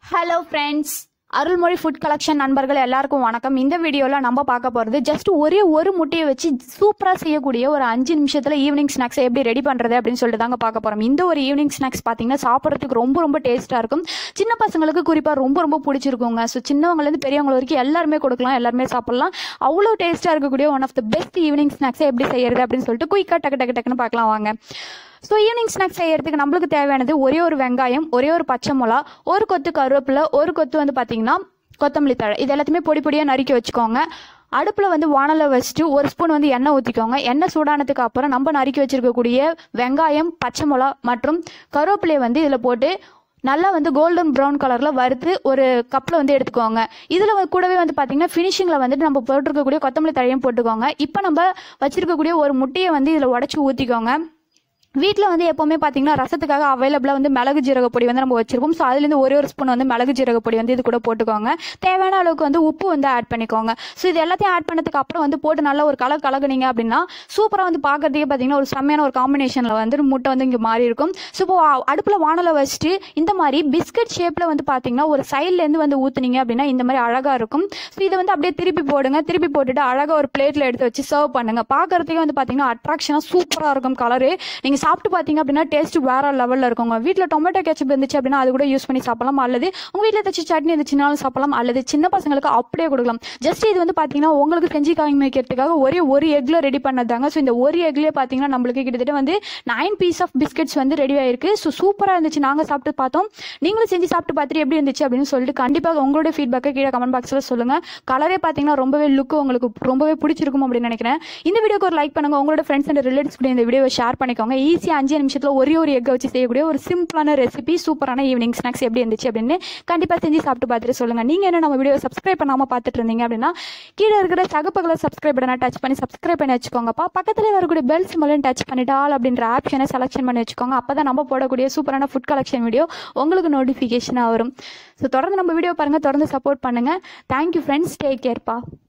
hello friends Arulmozhi food collection நண்பர்கள் எல்லாருக்கும் வணக்கம் இந்த வீடியோவில் நம்ம பார்க்க போகிறது ஜஸ்ட் ஒரே ஒரு முட்டையை வச்சு சூப்பராக செய்யக்கூடிய ஒரு அஞ்சு நிமிஷத்தில் ஈவினிங் ஸ்நாக்ஸை எப்படி ரெடி பண்ணுறது அப்படின்னு சொல்லிட்டு தாங்க பார்க்க போகிறோம் இந்த ஒரு ஈவினிங் ஸ்நாக்ஸ் பார்த்தீங்கன்னா சாப்பிட்றதுக்கு ரொம்ப ரொம்ப டேஸ்ட்டாக இருக்கும் சின்ன பசங்களுக்கு குறிப்பாக ரொம்ப ரொம்ப பிடிச்சிருக்குங்க ஸோ சின்னவங்கலேருந்து பெரியவங்க வரைக்கும் எல்லாருமே கொடுக்கலாம் எல்லாருமே சாப்பிட்லாம் அவ்வளோ டேஸ்ட்டாக இருக்கக்கூடிய one of the best evening ஸ்நாக்ஸை எப்படி செய்யறது அப்படின்னு சொல்லிட்டு குயிக்காக டக்கு டக்கு டக்குன்னு பார்க்கலாம் வாங்க ஸோ ஈவினிங் ஸ்நாக்ஸ் செய்யறதுக்கு நம்மளுக்கு தேவையானது ஒரே ஒரு வெங்காயம் ஒரே ஒரு பச்சை மிளகா ஒரு கொத்து கருவேப்பிலை ஒரு கொத்து வந்து பார்த்தீங்கன்னா கொத்தமல்லி தழை இது எல்லாத்தையுமே பொடி பொடியாக நறுக்கி வச்சுக்கோங்க அடுப்பில் வந்து வானலை வச்சுட்டு ஒரு ஸ்பூன் வந்து எண்ணெய் ஊற்றிக்கோங்க எண்ணெய் சூடானதுக்கு அப்புறம் நம்ம நறுக்கி வச்சிருக்கக்கூடிய வெங்காயம் பச்சை மிளகா மற்றும் கருவேப்பிலையை வந்து இதில் போட்டு நல்லா வந்து கோல்டன் ப்ரௌன் கலரில் வறுத்து ஒரு கப்பில் வந்து எடுத்துக்கோங்க இதில் கூடவே வந்து பார்த்தீங்கன்னா ஃபினிஷிங்கில் வந்துட்டு நம்ம போட்டிருக்கக்கூடிய கொத்தமல்லி தழையும் போட்டுக்கோங்க இப்போ நம்ம வச்சிருக்கக்கூடிய ஒரு முட்டையை வந்து இதில் உடச்சி ஊற்றிக்கோங்க வீட்டில் வந்து எப்போவுமே பார்த்தீங்கன்னா ரசத்துக்காக அவைலபிளாக வந்து மிளகு ஜீரக பொடி வந்து நம்ம வச்சிருப்போம் ஸோ அதுலேருந்து ஒரே ஒரு ஸ்பூன் வந்து மிளகு ஜீரக பொடி வந்து இது கூட போட்டுக்கோங்க தேவையான அளவுக்கு வந்து உப்பு வந்து ஆட் பண்ணிக்கோங்க ஸோ இது எல்லாத்தையும் ஆட் பண்ணதுக்கு அப்புறம் வந்து போட்டு நல்லா ஒரு கலர் கலக்குனீங்க அப்படின்னா சூப்பராக வந்து பார்க்கறதுக்கே பார்த்தீங்கன்னா ஒரு செம்மையான ஒரு காம்பினேஷனில் வந்து முட்டை வந்து இங்கே மாறி இருக்கும் ஸோ இப்போ அடுப்பில் வானலை வச்சுட்டு இந்த மாதிரி பிஸ்கட் ஷேப்பில் வந்து பார்த்தீங்கன்னா ஒரு சைட்லேருந்து வந்து ஊற்றுனீங்க அப்படின்னா இந்த மாதிரி அழகாக இருக்கும் ஸோ இதை வந்து அப்படியே திருப்பி போடுங்க திருப்பி போட்டுட்டு அழகாக ஒரு பிளேட்டில் எடுத்து வச்சு சர்வ் பண்ணுங்க பார்க்கறதுக்கே வந்து பார்த்தீங்கன்னா அட்ராக்ஷனாக சூப்பராக இருக்கும் கலரு நீங்கள் சாப்பிட்டு பார்த்தீங்க அப்படின்னா டேஸ்ட் வேற லெவலில் இருக்குங்க வீட்டில் டொமேட்டோ கேச்சப் இருந்துச்சு அப்படின்னா அது கூட யூஸ் பண்ணி சாப்பிடலாம் அல்லது உங்கள் வீட்டில் ஏதாச்சும் சட்னி இருந்துச்சுனாலும் சாப்பிடலாம் அல்லது சின்ன பசங்களுக்கு அப்படியே கொடுக்கலாம் ஜஸ்ட் இது வந்து பார்த்தீங்கன்னா உங்களுக்கு செஞ்சு காமிக்கிறதுக்காக ஒரே ஒரு எக்ல ரெடி பண்ணதாங்க ஸோ இந்த ஒரு எக்லேயே பார்த்தீங்கன்னா நம்மளுக்கு கிட்டத்தட்ட வந்து நைன் பீஸ் ஆஃப் பிஸ்கெட்ஸ் வந்து ரெடி ஆயிருக்கு ஸோ சூப்பராக இருந்துச்சு நாங்கள் சாப்பிட்டு பார்த்தோம் நீங்களும் செஞ்சு சாப்பிட்டு பார்த்துட்டு எப்படி இருந்துச்சு அப்படின்னு சொல்லிட்டு கண்டிப்பாக உங்களோட ஃபீட்பேக்கை கீழே கமெண்ட் பாக்ஸில் சொல்லுங்கள் கலரே பார்த்தீங்கன்னா ரொம்பவே லுக்கு உங்களுக்கு ரொம்பவே பிடிச்சிருக்கும் அப்படின்னு நினைக்கிறேன் இந்த வீடியோக்கு ஒரு லைக் பண்ணுங்க உங்களோட ஃப்ரெண்ட்ஸ் அண்ட் ரிலேட்டிவ்ஸ் கூட இந்த வீடியோவை ஷேர் பண்ணிக்கோங்க ஈஸியாக அஞ்சு நிமிஷத்தில் ஒரே ஒரு எக்கை வச்சு செய்யக்கூடிய ஒரு சிம்பிளான ரெசிபி சூப்பரான ஈவினிங் ஸ்நாக்ஸ் எப்படி இருந்துச்சு அப்படின்னு கண்டிப்பாக செஞ்சு சாப்பிட்டு பார்த்துட்டு சொல்லுங்கள் நீங்கள் என்ன நம்ம வீடியோ சப்ஸ்கிரைப் பண்ணாமல் பார்த்துட்டு இருந்தீங்க அப்படின்னா கீழே இருக்கிற சகப்பகளை சப்ஸ்கிரைப் பண்ண டச் பண்ணி சப்ஸ்கிரைப் பண்ணி வச்சுக்கோங்கப்பா பக்கத்தில் வரக்கூடிய பெல் சிம்மலையும் டச் பண்ணிட்டு ஆல் அப்படின்ற ஆப்ஷனை செலக்ஷன் பண்ணி வச்சுக்கோங்க அப்போ தான் நம்ம போடக்கூடிய சூப்பரான ஃபுட் கலெக்ஷன் வீடியோ உங்களுக்கு நோட்டிஃபிகேஷனாக வரும் ஸோ தொடர்ந்து நம்ம வீடியோ பாருங்கள் தொடர்ந்து சப்போர்ட் பண்ணுங்கள் தேங்க்யூ ஃப்ரெண்ட்ஸ் டேக் கேர்ப்பா